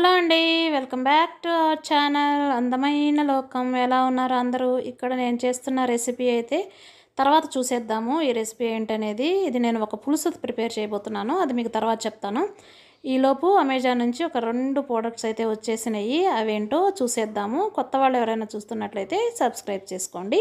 Hello అండి welcome back to our channel అందమైన లోకం ఎలా ఉన్నారు అందరూ ఇక్కడ నేను చేస్తున్న రెసిపీ అయితే తర్వాత చూసేద్దాము ఈ రెసిపీ ఏంటనేది ఇది నేను ఒక పులుసు ప్రిపేర్ చేయబోతున్నాను అది మీకు తర్వాత చెప్తాను ఈలోపు అమెజాన్ నుంచి ఒక రెండు ప్రోడక్ట్స్ అయితే వచ్చేసినాయి అవేంటో చూసేద్దాము కొత్త వాళ్ళు ఎవరైనా చూస్తున్నట్లయితే సబ్స్క్రైబ్ చేసుకోండి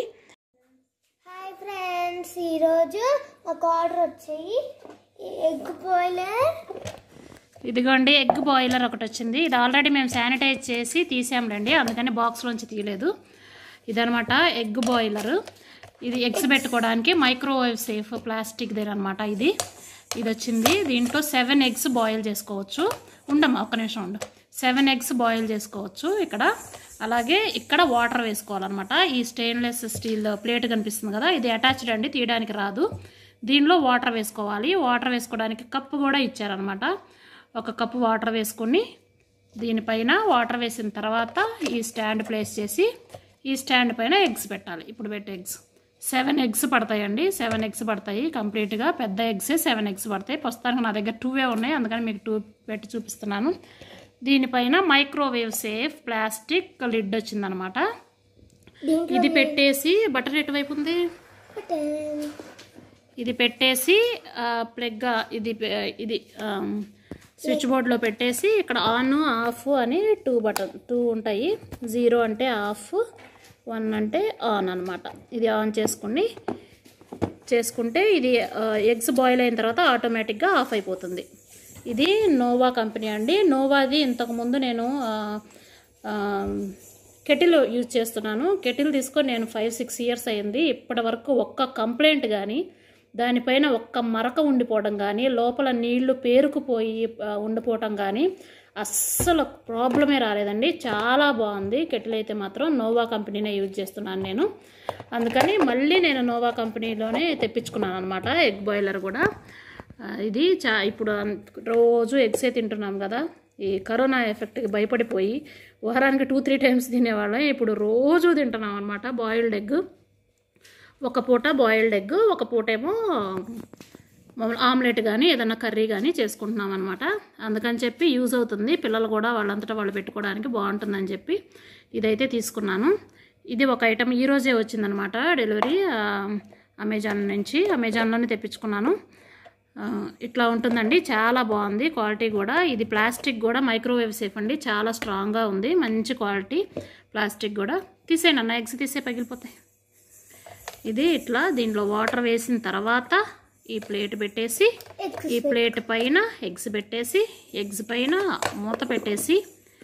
హాయ్ ఫ్రెండ్స్ ఈరోజు ఒక ఆర్డర్ వచ్చాయి ఎగ్ బాయిలర్ ఇదిగోండి ఎగ్ బాయిలర్ ఒకటి వచ్చింది ఇది ఆల్రెడీ మేము శానిటైజ్ చేసి తీసాంలేండి అందుకని బాక్స్లోంచి తీయలేదు ఇదనమాట ఎగ్ బాయిలర్ ఇది ఎగ్స్ పెట్టుకోవడానికి మైక్రోవేవ్ సేఫ్ ప్లాస్టిక్ అనమాట ఇది ఇది వచ్చింది దీంట్లో సెవెన్ ఎగ్స్ బాయిల్ చేసుకోవచ్చు ఉండమ్మా ఒక్క నిమిషం ఉండు సెవెన్ ఎగ్స్ బాయిల్ చేసుకోవచ్చు ఇక్కడ అలాగే ఇక్కడ వాటర్ వేసుకోవాలన్నమాట ఈ స్టెయిన్లెస్ స్టీల్ ప్లేట్ కనిపిస్తుంది కదా ఇది అటాచ్డ్ అండి తీయడానికి రాదు దీనిలో వాటర్ వేసుకోవాలి వాటర్ వేసుకోవడానికి కప్పు కూడా ఇచ్చారనమాట ఒక కప్పు వాటర్ వేసుకొని దీనిపైన వాటర్ వేసిన తర్వాత ఈ స్టాండ్ ప్లేస్ చేసి ఈ స్టాండ్ పైన ఎగ్స్ పెట్టాలి ఇప్పుడు పెట్టే ఎగ్స్ సెవెన్ ఎగ్స్ పడతాయండి సెవెన్ ఎగ్స్ పడతాయి కంప్లీట్గా పెద్ద ఎగ్సే సెవెన్ ఎగ్స్ పడతాయి ప్రస్తుతానికి నా దగ్గర టూవే ఉన్నాయి అందుకని మీకు టూ పెట్టి చూపిస్తున్నాను దీనిపైన మైక్రోవేవ్ సేఫ్ ప్లాస్టిక్ లిడ్ వచ్చిందనమాట దీంట్లో ఇది పెట్టేసి బటర్ ఎటువైపు ఉంది పెట్టాను. ఇది పెట్టేసి ప్లగ్ ఇది పె- ఇది స్విచ్ బోర్డ్లో పెట్టేసి ఇక్కడ ఆన్ ఆఫ్ అని టూ బటన్ టూ ఉంటాయి జీరో అంటే ఆఫ్ వన్ అంటే ఆన్ అన్నమాట ఇది ఆన్ చేసుకుని చేసుకుంటే ఇది ఎగ్స్ బాయిల్ అయిన తర్వాత ఆటోమేటిక్గా ఆఫ్ అయిపోతుంది ఇది నోవా కంపెనీ అండి నోవాది ఇంతకుముందు నేను ఆ, ఆ, కెటిల్ యూజ్ చేస్తున్నాను కెటిల్ తీసుకొని నేను ఫైవ్ సిక్స్ ఇయర్స్ అయింది ఇప్పటి వరకు ఒక్క కంప్లైంట్ కానీ దానిపైన ఒక్క మరక ఉండిపోవడం కానీ లోపల నీళ్లు పేరుకుపోయి ఆ, ఉండిపోవటం కానీ అస్సలు ప్రాబ్లమే రాలేదండి చాలా బాగుంది కెటిల్ అయితే మాత్రం నోవా కంపెనీనే యూజ్ చేస్తున్నాను నేను అందుకని మళ్ళీ నేను నోవా కంపెనీలోనే తెప్పించుకున్నాను అనమాట ఎగ్ బాయిలర్ కూడా ఆ, ఇది చా ఇప్పుడు అన్- రోజు ఎగ్సే తింటున్నాం కదా ఈ కరోనా ఎఫెక్ట్కి భయపడిపోయి వారానికి టూ త్రీ టైమ్స్ తినేవాళ్ళం ఇప్పుడు రోజు తింటున్నాం అనమాట బాయిల్డ్ ఎగ్ ఒక పూట బాయిల్డ్ ఎగ్ ఒక పూట ఏమో మామూలు ఆమ్లెట్ కానీ ఏదైనా కర్రీ కానీ చేసుకుంటున్నాం అనమాట అందుకని చెప్పి యూజ్ అవుతుంది పిల్లలు కూడా వాళ్ళంతటా వాళ్ళు పెట్టుకోవడానికి బాగుంటుందని చెప్పి ఇదైతే తీసుకున్నాను ఇది ఒక ఐటమ్ ఈరోజే వచ్చిందనమాట డెలివరీ ఆ, అమెజాన్ నుంచి అమెజాన్లోనే తెప్పించుకున్నాను ఆ, ఇట్లా ఉంటుందండి చాలా బాగుంది క్వాలిటీ కూడా ఇది ప్లాస్టిక్ కూడా మైక్రోవేవ్ సేఫ్ అండి చాలా స్ట్రాంగ్గా ఉంది మంచి క్వాలిటీ ప్లాస్టిక్ కూడా తీసేయండి అన్న ఎగ్స్ తీసే పగిలిపోతాయి ఇది ఇట్లా దీంట్లో వాటర్ వేసిన తర్వాత ఈ ప్లేట్ పెట్టేసి ఎగ్స్ ఈ ప్లేట్ పైన ఎగ్స్ పెట్టేసి ఎగ్స్ పైన మూత పెట్టేసి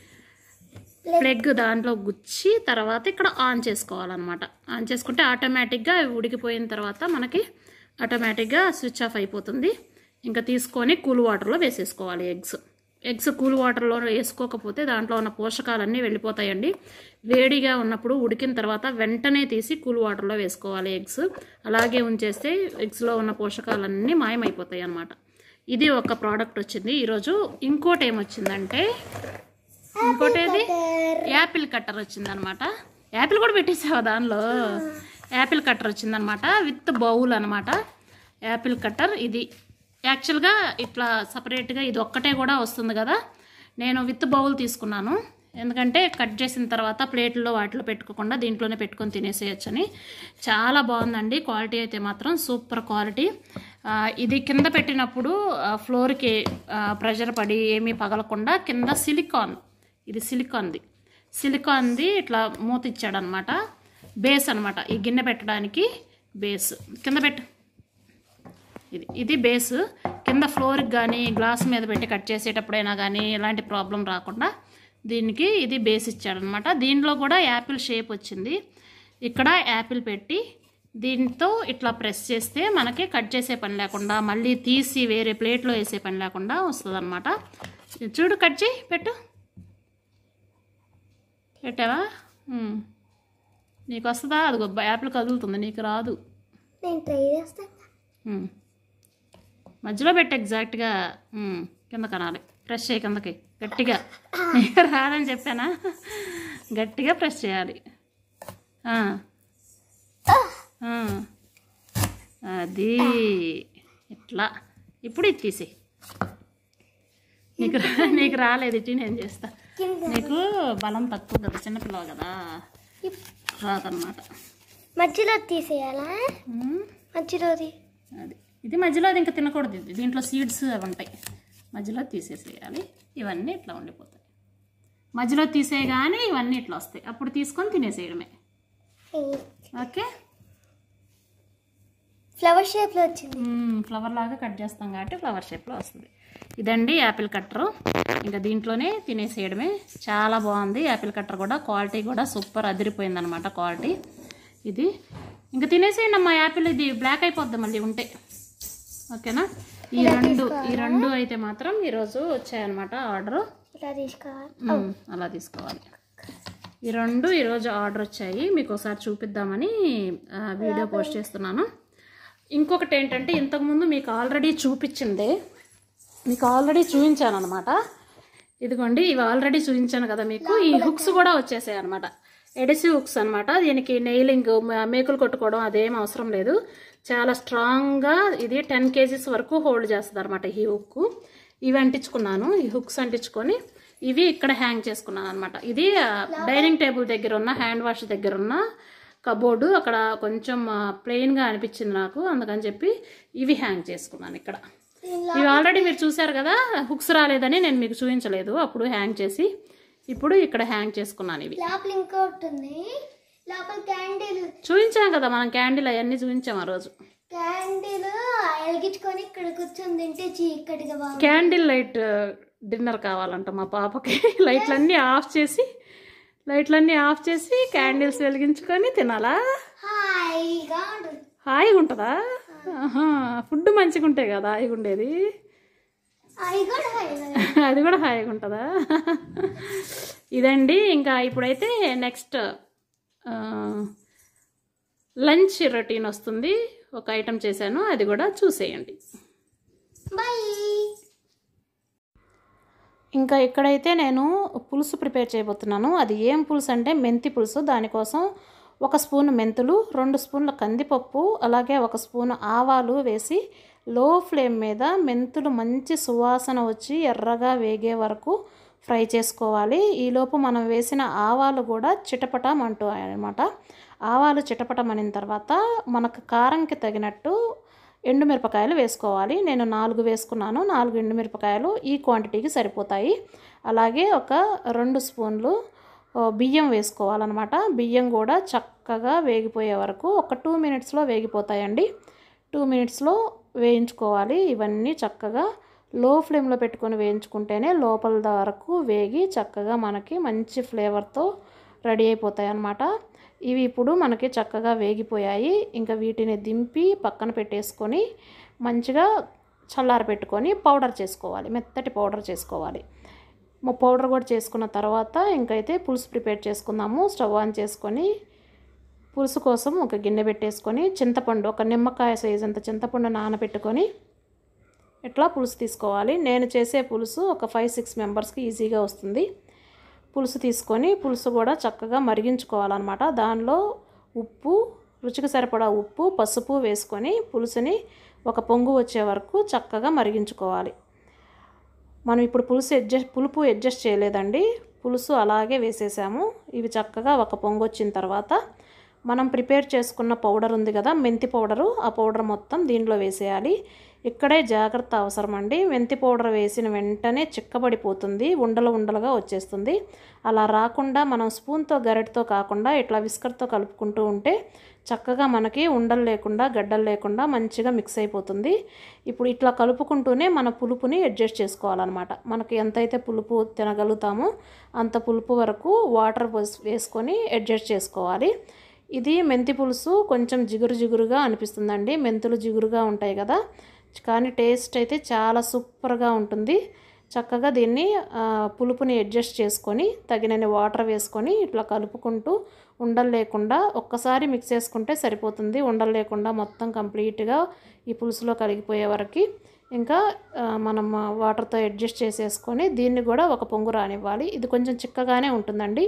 ప్లగ్ దాంట్లో గుచ్చి తర్వాత ఇక్కడ ఆన్ చేసుకోవాలన్నమాట ఆన్ చేసుకుంటే ఆటోమేటిక్గా అవి ఉడికిపోయిన తర్వాత మనకి ఆటోమేటిక్గా స్విచ్ ఆఫ్ అయిపోతుంది ఇంకా తీసుకొని కూల్ వాటర్లో వేసేసుకోవాలి ఎగ్స్ ఎగ్స్ కూల్ వాటర్లో వేసుకోకపోతే దాంట్లో ఉన్న పోషకాలన్నీ వెళ్ళిపోతాయండి వేడిగా ఉన్నప్పుడు ఉడికిన తర్వాత వెంటనే తీసి కూల్ వాటర్లో వేసుకోవాలి ఎగ్స్ అలాగే ఉంచేస్తే ఎగ్స్లో ఉన్న పోషకాలన్నీ మాయమైపోతాయి అన్నమాట ఇది ఒక ప్రోడక్ట్ వచ్చింది ఈరోజు ఇంకోటి ఏమొచ్చిందంటే ఇంకోటి ఏది యాపిల్ కట్టర్ వచ్చిందనమాట యాపిల్ కూడా పెట్టేసావా దానిలో యాపిల్ కట్టర్ వచ్చిందనమాట విత్ బౌల్ అనమాట యాపిల్ కట్టర్ ఇది యాక్చువల్గా ఇట్లా సపరేట్గా ఇది ఒక్కటే కూడా వస్తుంది కదా నేను విత్ బౌల్ తీసుకున్నాను ఎందుకంటే కట్ చేసిన తర్వాత ప్లేట్లో వాటిలో పెట్టుకోకుండా దీంట్లోనే పెట్టుకొని తినేసేయచ్చని చాలా బాగుందండి క్వాలిటీ అయితే మాత్రం సూపర్ క్వాలిటీ ఆ, ఇది కింద పెట్టినప్పుడు ఆ, ఫ్లోర్కి ఆ, ప్రెషర్ పడి ఏమీ పగలకుండా కింద సిలికాన్ ఇది సిలికాన్ది సిలికాన్ది ఇట్లా మూత ఇచ్చాడనమాట బేస్ అనమాట ఈ గిన్నె పెట్టడానికి బేస్ కింద పెట్టు ఇది ఇది బేస్ కింద ఫ్లోర్కి కానీ గ్లాస్ మీద పెట్టి కట్ చేసేటప్పుడైనా కానీ ఎలాంటి ప్రాబ్లం రాకుండా దీనికి ఇది బేస్ ఇచ్చాడనమాట దీనిలో కూడా యాపిల్ షేప్ వచ్చింది ఇక్కడ యాపిల్ పెట్టి దీంతో ఇట్లా ప్రెస్ చేస్తే మనకి కట్ చేసే పని లేకుండా మళ్ళీ తీసి వేరే ప్లేట్లో వేసే పని లేకుండా వస్తుంది చూడు కట్ చేయి పెట్టు పెట్టావా ఉమ్. నీకు వస్తుందా అదిగో యాపిల్ కదులుతుంది నీకు రాదు నేను ట్రై చేస్తాను ఉమ్. మధ్యలో పెట్టి ఎగ్జాక్ట్గా ఉమ్, కింద కనాలి ప్రెస్ చేయి కిందకి గట్టిగా రాదని చెప్పానా గట్టిగా ప్రెస్ చేయాలి ఆ. ఆ. అది ఇట్లా ఇప్పుడు ఇది తీసేయి నీకు రా- నీకు రాలేదు ఇటు నేను చేస్తా కింద నీకు బలం తక్కువ కదా చిన్నపిల్లవు కదా రాదన్నమాట మధ్యలో తీసేయాలా ఉమ్, మధ్యలోది అది ఇది మధ్యలో అది ఇంకా తినకూడదు ఇది దీంట్లో సీడ్స్ అవి ఉంటాయి మధ్యలో తీసేసేయాలి ఇవన్నీ ఇట్లా ఉండిపోతాయి మధ్యలో తీసేయగానే ఇవన్నీ ఇట్లా వస్తాయి అప్పుడు తీసుకొని తినేసేయడమే ఓకే ఫ్లవర్ షేప్లో వచ్చింది మ్మ్, ఫ్లవర్ లాగా కట్ చేస్తాం కాబట్టి ఫ్లవర్ షేప్లో వస్తుంది ఇదండి యాపిల్ కట్టరు ఇంకా దీంట్లోనే తినేసేయడమే చాలా బాగుంది యాపిల్ కట్టర్ కూడా క్వాలిటీ కూడా సూపర్ అదిరిపోయింది అనమాట క్వాలిటీ ఇది ఇంకా తినేసేయండి అమ్మా యాపిల్ ఇది బ్లాక్ అయిపోద్ది మళ్ళీ ఉంటే ఓకేనా ఈ రెండు ఈ రెండు అయితే మాత్రం ఈరోజు వచ్చాయన్నమాట ఆర్డర్ ఇలా తీసుకోవాలి అలా తీసుకోవాలి ఈ రెండు ఈరోజు ఆర్డర్ వచ్చాయి మీకు ఒకసారి చూపిద్దామని ఆ, వీడియో పోస్ట్ చేస్తున్నాను ఇంకొకటి ఏంటంటే ఇంతకుముందు మీకు ఆల్రెడీ చూపించిందే మీకు ఆల్రెడీ చూపించాను అనమాట ఇదిగోండి ఇవి ఆల్రెడీ చూపించాను కదా మీకు ఈ హుక్స్ కూడా వచ్చేసాయి అనమాట ఎడిసివ్ హుక్స్ అనమాట దీనికి నెయిలింగ్ మేకులు కొట్టుకోవడం అదేం అవసరం లేదు చాలా స్ట్రాంగ్గా ఇది టెన్ కేజీస్ వరకు హోల్డ్ చేస్తుంది అనమాట ఈ హుక్ ఇవి అంటించుకున్నాను ఈ హుక్స్ అంటించుకొని ఇవి ఇక్కడ హ్యాంగ్ చేసుకున్నాను అనమాట ఇది డైనింగ్ టేబుల్ దగ్గర ఉన్న హ్యాండ్ వాష్ దగ్గర ఉన్న కబోర్డు అక్కడ కొంచెం ప్లెయిన్గా అనిపించింది నాకు అందుకని చెప్పి ఇవి హ్యాంగ్ చేసుకున్నాను ఇక్కడ ఇవి ఆల్రెడీ మీరు చూసారు కదా హుక్స్ రాలేదని నేను మీకు చూపించలేదు అప్పుడు హ్యాంగ్ చేసి ఇప్పుడు ఇక్కడ హ్యాంగ్ చేసుకున్నాను ఇవి లోపల ఇంకోటి ఉంది లోపల క్యాండిల్ చూపించాం కదా మనం క్యాండిల్ అవన్నీ చూపించాం ఆ రోజు క్యాండిల్ వెలిగించుకొని ఇక్కడ కూర్చొని తింటే చీకటిగా బాగుంది క్యాండిల్ లైట్ డిన్నర్ కావాలంట మా పాపకి లైట్లన్నీ ఆఫ్ చేసి లైట్లన్నీ ఆఫ్ చేసి క్యాండిల్స్ వెలిగించుకొని తినాలా హాయిగా ఉంటుంది హాయిగా ఉంటుందా ఆహా, ఫుడ్ మంచిగా ఉంటాయి కదా హాయిగా ఉండేది అవి కూడా హాయిగా అది కూడా హాయిగా ఉంటుందా ఇదండి ఇంకా ఇప్పుడైతే నెక్స్ట్ లంచ్ రొటీన్ వస్తుంది ఒక ఐటెం చేశాను అది కూడా చూసేయండి బాయ్ ఇంకా ఇక్కడైతే నేను పులుసు ప్రిపేర్ చేయబోతున్నాను అది ఏం పులుసు అంటే మెంతి పులుసు దానికోసం ఒక స్పూన్ మెంతులు రెండు స్పూన్ల కందిపప్పు అలాగే ఒక స్పూన్ ఆవాలు వేసి లో ఫ్లేమ్ మీద మెంతులు మంచి సువాసన వచ్చి ఎర్రగా వేగే వరకు ఫ్రై చేసుకోవాలి ఈలోపు మనం వేసిన ఆవాలు కూడా చిటపటమంటూ అనమాట ఆవాలు చిటపటమనిన తర్వాత మనకు కారంకి తగినట్టు ఎండుమిరపకాయలు వేసుకోవాలి నేను నాలుగు వేసుకున్నాను నాలుగు ఎండుమిరపకాయలు ఈ క్వాంటిటీకి సరిపోతాయి అలాగే ఒక రెండు స్పూన్లు ఆ, బియ్యం వేసుకోవాలన్నమాట బియ్యం కూడా చక్కగా వేగిపోయే వరకు ఒక టూ మినిట్స్లో వేగిపోతాయండి టూ మినిట్స్లో వేయించుకోవాలి ఇవన్నీ చక్కగా లో ఫ్లేమ్లో పెట్టుకొని వేయించుకుంటేనే లోపల వరకు వేగి చక్కగా మనకి మంచి ఫ్లేవర్తో రెడీ అయిపోతాయి అన్నమాట ఇవి ఇప్పుడు మనకి చక్కగా వేగిపోయాయి ఇంకా వీటిని దింపి పక్కన పెట్టేసుకొని మంచిగా చల్లార పెట్టుకొని పౌడర్ చేసుకోవాలి మెత్తటి పౌడర్ చేసుకోవాలి మా పౌడర్ కూడా చేసుకున్న తర్వాత ఇంకైతే పులుసు ప్రిపేర్ చేసుకుందాము స్టవ్ ఆన్ చేసుకొని పులుసు కోసం ఒక గిన్నె పెట్టేసుకొని చింతపండు ఒక నిమ్మకాయ సైజ్ అంత చింతపండు నానబెట్టుకొని ఇట్లా పులుసు తీసుకోవాలి నేను చేసే పులుసు ఒక ఫైవ్ సిక్స్ మెంబర్స్కి ఈజీగా వస్తుంది పులుసు తీసుకొని పులుసు కూడా చక్కగా మరిగించుకోవాలన్నమాట దానిలో ఉప్పు రుచికి సరిపడా ఉప్పు పసుపు వేసుకొని పులుసుని ఒక పొంగు వచ్చే వరకు చక్కగా మరిగించుకోవాలి మనం ఇప్పుడు పులుసు అడ్జస్ట్ పులుపు అడ్జస్ట్ చేయలేదండి పులుసు అలాగే వేసేసాము ఇవి చక్కగా ఒక పొంగు వచ్చిన తర్వాత మనం ప్రిపేర్ చేసుకున్న పౌడర్ ఉంది కదా మెంతి పౌడరు ఆ పౌడర్ మొత్తం దీంట్లో వేసేయాలి ఇక్కడే జాగ్రత్త అవసరం అండి మెంతి పౌడర్ వేసిన వెంటనే చిక్కబడిపోతుంది ఉండలు ఉండలుగా వచ్చేస్తుంది అలా రాకుండా మనం స్పూన్తో గరిటతో కాకుండా ఇట్లా విస్కర్తో కలుపుకుంటూ ఉంటే చక్కగా మనకి ఉండలు లేకుండా గడ్డలు లేకుండా మంచిగా మిక్స్ అయిపోతుంది ఇప్పుడు ఇట్లా కలుపుకుంటూనే మన పులుపుని అడ్జస్ట్ చేసుకోవాలన్నమాట మనకి ఎంతైతే పులుపు తినగలుగుతామో అంత పులుపు వరకు వాటర్ పోసి వేసుకొని అడ్జస్ట్ చేసుకోవాలి ఇది మెంతి పులుసు కొంచెం జిగురు జిగురుగా అనిపిస్తుందండి మెంతులు జిగురుగా ఉంటాయి కదా కానీ టేస్ట్ అయితే చాలా సూపర్గా ఉంటుంది చక్కగా దీన్ని ఆ, పులుపుని అడ్జస్ట్ చేసుకొని తగినన్ని వాటర్ వేసుకొని ఇట్లా కలుపుకుంటూ ఉండలు లేకుండా ఒక్కసారి మిక్స్ చేసుకుంటే సరిపోతుంది ఉండలు లేకుండా మొత్తం కంప్లీట్గా ఈ పులుసులో కలిగిపోయే వరకు ఇంకా ఆ, మనం వాటర్తో అడ్జస్ట్ చేసేసుకొని దీన్ని కూడా ఒక పొంగు రానివ్వాలి ఇది కొంచెం చిక్కగానే ఉంటుందండి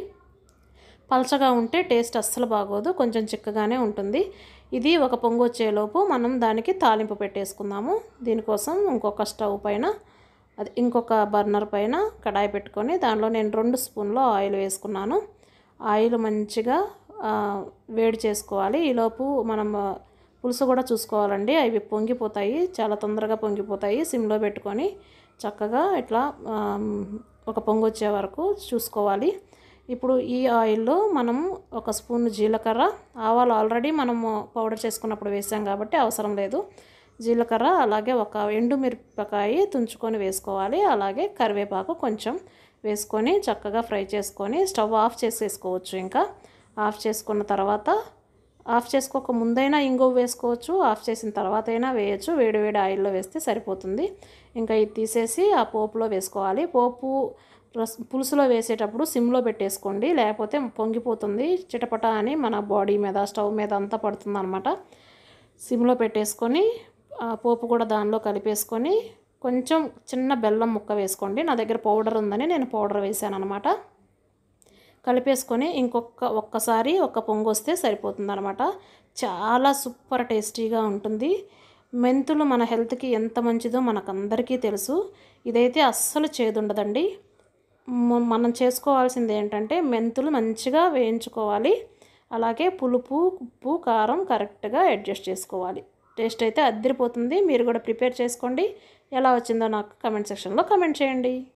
పలచగా ఉంటే టేస్ట్ అస్సలు బాగోదు కొంచెం చిక్కగానే ఉంటుంది ఇది ఒక పొంగు వచ్చేలోపు మనం దానికి తాలింపు పెట్టేసుకుందాము దీనికోసం ఇంకొక స్టవ్ పైన అది ఇంకొక బర్నర్ పైన కడాయి పెట్టుకొని దానిలో నేను రెండు స్పూన్లు ఆయిల్ వేసుకున్నాను ఆయిల్ మంచిగా ఆ, వేడి చేసుకోవాలి ఈలోపు మనం ఆ, పులుసు కూడా చూసుకోవాలండి అవి పొంగిపోతాయి చాలా తొందరగా పొంగిపోతాయి సిమ్లో పెట్టుకొని చక్కగా ఇట్లా ఆ, ఒక పొంగు వచ్చే వరకు చూసుకోవాలి ఇప్పుడు ఈ ఆయిల్లో మనం ఒక స్పూన్ జీలకర్ర ఆవాలు ఆల్రెడీ మనము పౌడర్ చేసుకున్నప్పుడు వేసాం కాబట్టి అవసరం లేదు జీలకర్ర అలాగే ఒక ఎండు మిరపకాయ తుంచుకొని వేసుకోవాలి అలాగే కరివేపాకు కొంచెం వేసుకొని చక్కగా ఫ్రై చేసుకొని స్టవ్ ఆఫ్ చేసేసుకోవచ్చు ఇంకా ఆఫ్ చేసుకున్న తర్వాత ఆఫ్ చేసుకోక ముందైనా ఇంగువ వేసుకోవచ్చు ఆఫ్ చేసిన తర్వాత అయినా వేయచ్చు వేడి వేడి ఆయిల్లో వేస్తే సరిపోతుంది ఇంకా ఇది తీసేసి ఆ పోపులో వేసుకోవాలి పోపు రస్ పులుసులో వేసేటప్పుడు సిమ్లో పెట్టేసుకోండి లేకపోతే పొంగిపోతుంది చిటపట అని మన బాడీ మీద స్టవ్ మీద అంతా పడుతుంది అనమాట సిమ్లో పెట్టేసుకొని ఆ పోపు కూడా దానిలో కలిపేసుకొని కొంచెం చిన్న బెల్లం ముక్క వేసుకోండి నా దగ్గర పౌడర్ ఉందని నేను పౌడర్ వేసాను అనమాట కలిపేసుకొని ఇంకొక ఒక్కసారి ఒక పొంగు వస్తే సరిపోతుంది అనమాట చాలా సూపర్ టేస్టీగా ఉంటుంది మెంతులు మన హెల్త్కి ఎంత మంచిదో మనకందరికీ తెలుసు ఇదైతే అస్సలు చేదుండదండి మ- మనం చేసుకోవాల్సింది ఏంటంటే మెంతులు మంచిగా వేయించుకోవాలి అలాగే పులుపు ఉప్పు కారం కరెక్ట్గా అడ్జస్ట్ చేసుకోవాలి టేస్ట్ అయితే అద్దరిపోతుంది మీరు కూడా ప్రిపేర్ చేసుకోండి ఎలా వచ్చిందో నాకు కమెంట్ సెక్షన్లో కమెంట్ చేయండి